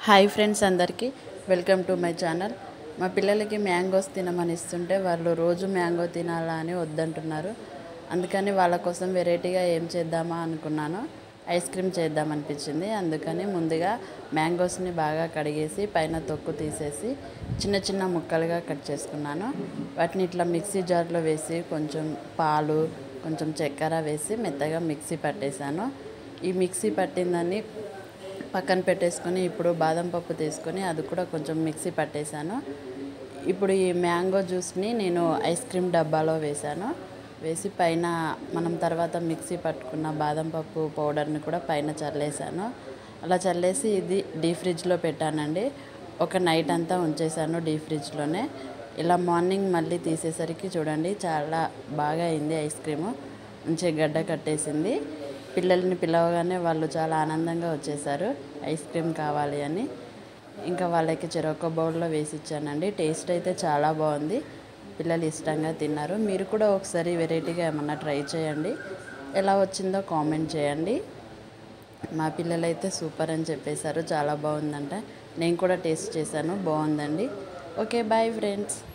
hi friends అందరికీ welcome to my channel మా పిల్లలకి మ్యాంగోస్ తినమని ఇస్తుంటే వాళ్ళు రోజు మ్యాంగో తినాలా అని వద్దంటున్నారు అందుకని వాళ్ళ కోసం వెరైటీగా ఏం చేద్దామా అనుకున్నాను ఐస్ క్రీమ్ చేద్దామనిపించింది అందుకని ముందుగా మ్యాంగోస్ని బాగా కడిగేసి పైన తొక్కు తీసేసి చిన్న చిన్న ముక్కలుగా కట్ చేసుకున్నాను వాటిని ఇట్లా మిక్సీ జార్లో వేసి కొంచెం పాలు కొంచెం చక్కెర వేసి మెత్తగా మిక్సీ పట్టేశాను ఈ మిక్సీ పట్టిందని పక్కన పెట్టేసుకొని ఇప్పుడు బాదం పప్పు తీసుకొని అది కూడా కొంచెం మిక్సీ పట్టేశాను ఇప్పుడు ఈ మ్యాంగో జ్యూస్ని నేను ఐస్ క్రీమ్ డబ్బాలో వేశాను వేసి పైన మనం తర్వాత మిక్సీ పట్టుకున్న బాదం పప్పు పౌడర్ని కూడా పైన చల్లేసాను అలా చల్లేసి ఇది డీ ఫ్రిడ్జ్లో పెట్టానండి ఒక నైట్ అంతా ఉంచేసాను డీ ఫ్రిడ్జ్లోనే ఇలా మార్నింగ్ మళ్ళీ తీసేసరికి చూడండి చాలా బాగా అయింది ఐస్ క్రీము మంచిగా గడ్డ కట్టేసింది పిల్లల్ని పిలవగానే వాళ్ళు చాలా ఆనందంగా వచ్చేసారు ఐస్ క్రీమ్ కావాలి అని ఇంకా వాళ్ళకి చెరొక బౌల్లో వేసి ఇచ్చానండి టేస్ట్ అయితే చాలా బాగుంది పిల్లలు ఇష్టంగా తిన్నారు మీరు కూడా ఒకసారి వెరైటీగా ఏమన్నా ట్రై చేయండి ఎలా వచ్చిందో కామెంట్ చేయండి మా పిల్లలు అయితే సూపర్ అని చెప్పేశారు చాలా బాగుందంట నేను కూడా టేస్ట్ చేశాను బాగుందండి ఓకే బాయ్ ఫ్రెండ్స్